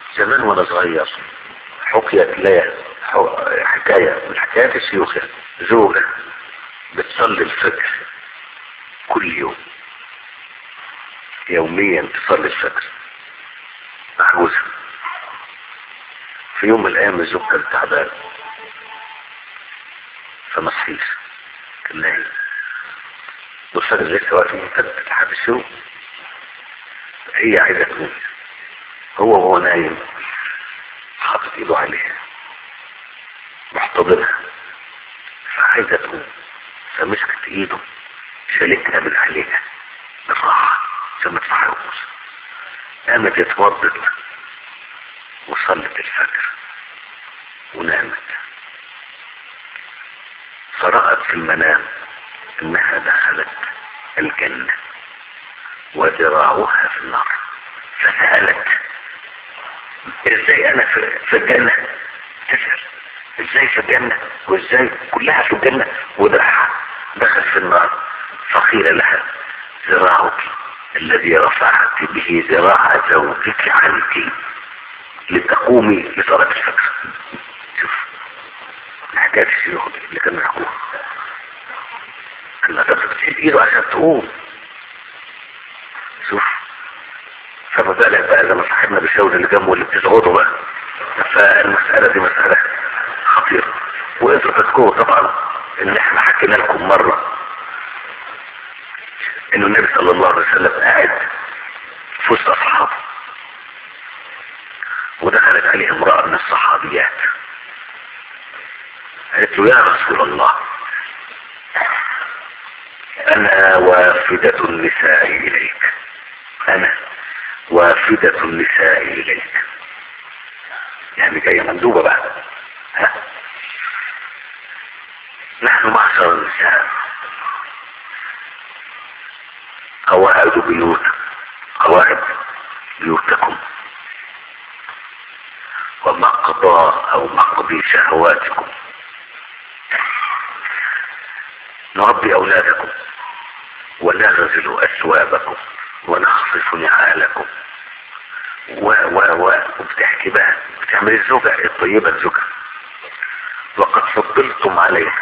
زمان وانا صغير حكيت لي حكاية من حكايات الشيوخ زوجة بتصلي الفجر كل يوم يوميا تصلي الفجر مع جوزها في يوم من الايام الزوج كان تعبان فما صحيش كان نايم والفجر لسه وقت ممتد لحد الشروق هي عايزه تقوم هو وهو نايم حاطط ايده عليها محتضنها فعايزه تقوم فمسكت ايده شالتها من عليها بالراحه عشان ما تصحيهوش قامت اتوضت وصلت الفجر ونامت فرأت في المنام انها دخلت الجنة وذراعها في النار فسألت ازاي انا في, في الجنة تسأل ازاي في الجنة وازاي كلها في الجنة ودراعها دخل في النار فقيل لها ذراعك الذي رفعت به ذراع زوجك عنك لتقومي لصلاة الفجر شوف حكاية الشيوخ اللي كانوا يحكوها انها تمسك ايده عشان تقوم شوف فما بالك بقى لما صاحبنا بالشاور اللي جنبه اللي بتزعوده بقى فالمسألة دي مسألة خطيرة وانتوا تذكروا طبعا ان احنا حكينا لكم مرة انه النبي صلى الله عليه وسلم قاعد في وسط اصحابه ودخلت عليه امرأة من الصحابيات قالت له يا رسول الله انا وافدة النساء اليك انا وافدة النساء اليك يعني جاية مندوبة بقى ها نحن معشر النساء قواعد بيوت قواعد بيوتكم ومقضى او مقضي شهواتكم نربي اولادكم ونغزل اثوابكم ونخصف نعالكم و و و وبتحكي بقى بتعمل الزوجة الطيبة الزوجة وقد فضلتم عليها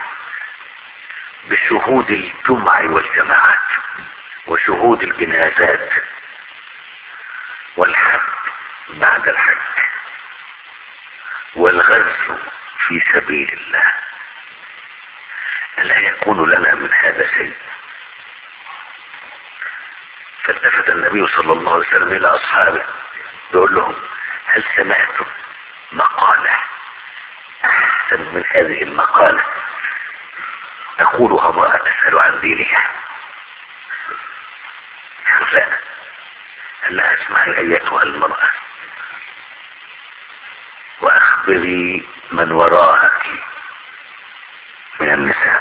بشهود الجمع والجماعات وشهود الجنازات والحج بعد الحج والغزو في سبيل الله ألا يكون لنا من هذا شيء فالتفت النبي صلى الله عليه وسلم إلى أصحابه يقول لهم هل سمعتم مقالة أحسن من هذه المقالة أقولها امرأة تسأل عن دينها لا قال لها اسمعي أيتها المرأة وأخبري من وراءك من النساء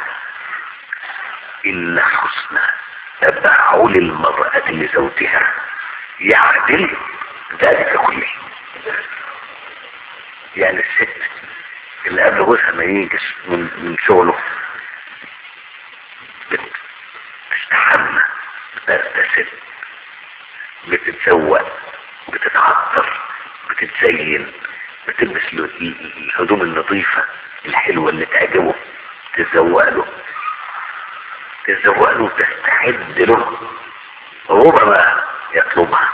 إن حسن تبعل المرأة لزوجها يعدل ذلك كله يعني الست اللي قبل جوزها ما يجي من, من شغله بتستحمى بتغتسل بتتسوق بتتعطر بتتزين بتلبس الهدوم النظيفة الحلوة اللي تعجبه تتزوق له تتزوق له وتستعد له ربما يطلبها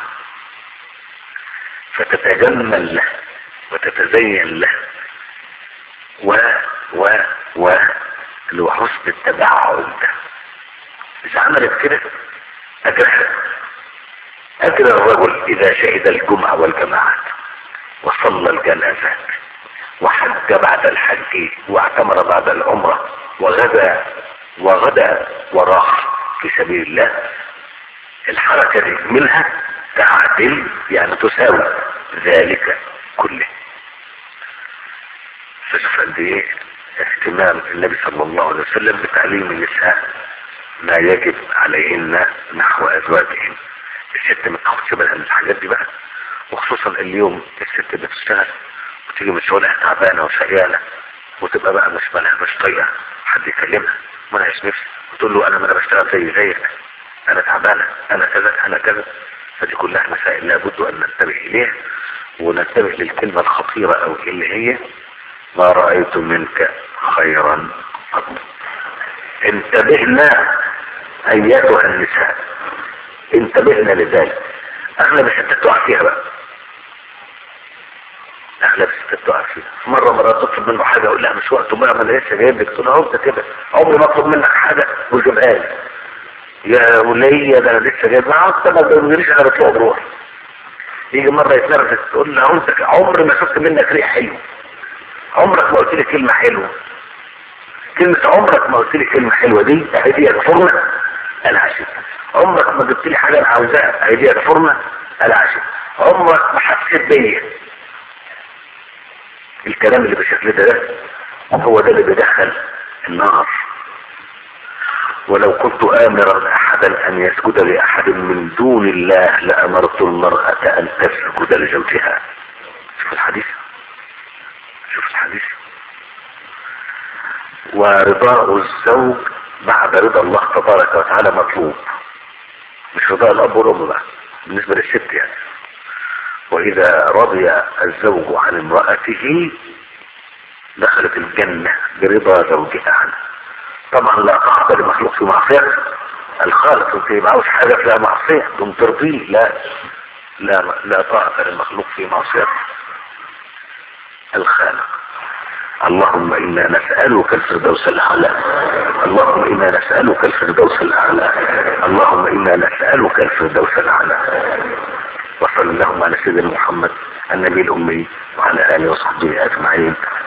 فتتجمل له وتتزين له و و و اللي هو حسن التبعد ده إذا عملت كده أجرها أجر الرجل إذا شهد الجمعة والجماعات وصلى الجنازات وحج بعد الحج واعتمر بعد العمرة وغدا وغدا وراح في سبيل الله الحركة دي منها تعدل يعني تساوي ذلك كله فشوف قد ايه اهتمام النبي صلى الله عليه وسلم بتعليم النساء ما يجب عليهن نحو ازواجهن الست ما تاخدش بالها من الحاجات دي بقى وخصوصا اليوم الست بتشتغل وتيجي من شغلها تعبانه وشقيانه وتبقى بقى مش بالها مش طايقه حد يكلمها ملهاش نفس وتقول له انا ما انا بشتغل زي زيك انا تعبانه انا كذا انا كذا فدي كلها مسائل لابد ان ننتبه اليها وننتبه للكلمة الخطيرة أو اللي هي ما رأيت منك خيرا قط انتبهنا أيتها النساء انتبهنا لذلك أغلب الستات تقع فيها بقى أغلب الستات تقع فيها مرة مرة تطلب منه حاجة أقول لها مش وقته بقى ما أنا لسه جايب لك تقول له أنت كده عمري ما أطلب منك حاجة وجيبها لي يا ولية ده أنا لسه جايب معاه أنت ما بتقوليش أنا بطلع بروح يجي مرة يتنرفز تقول له أنت عمري ما شفت منك ريح حلو عمرك ما قلت لي كلمة حلوة كلمة عمرك ما قلت لي كلمة حلوة دي هدية فرنة أنا عشت عمرك ما جبت لي حاجة أنا عاوزاها هدية فرنة أنا عشت عمرك ما حسيت بيا الكلام اللي بالشكل ده ده هو ده اللي بيدخل النار ولو كنت آمرا أحدا أن يسجد لأحد من دون الله لأمرت المرأة أن تسجد لزوجها شوف الحديث شوف الحديث ورضاء الزوج بعد رضا الله تبارك وتعالى مطلوب مش رضاء الأب والأم بقى بالنسبة للست يعني وإذا رضي الزوج عن امرأته دخلت الجنة برضا زوجها عنه طبعا لا طاعة لمخلوق في معصية الخالق انت ما عاوز حاجة فيها معصية تقوم ترضيه لا لا لا طاعة للمخلوق في معصية الخالق اللهم إنا نسألك الفردوس الأعلى اللهم إنا نسألك الفردوس الأعلى اللهم إنا نسألك الفردوس الأعلى وصلى اللهم على سيدنا محمد النبي الأمي وعلى آله وصحبه أجمعين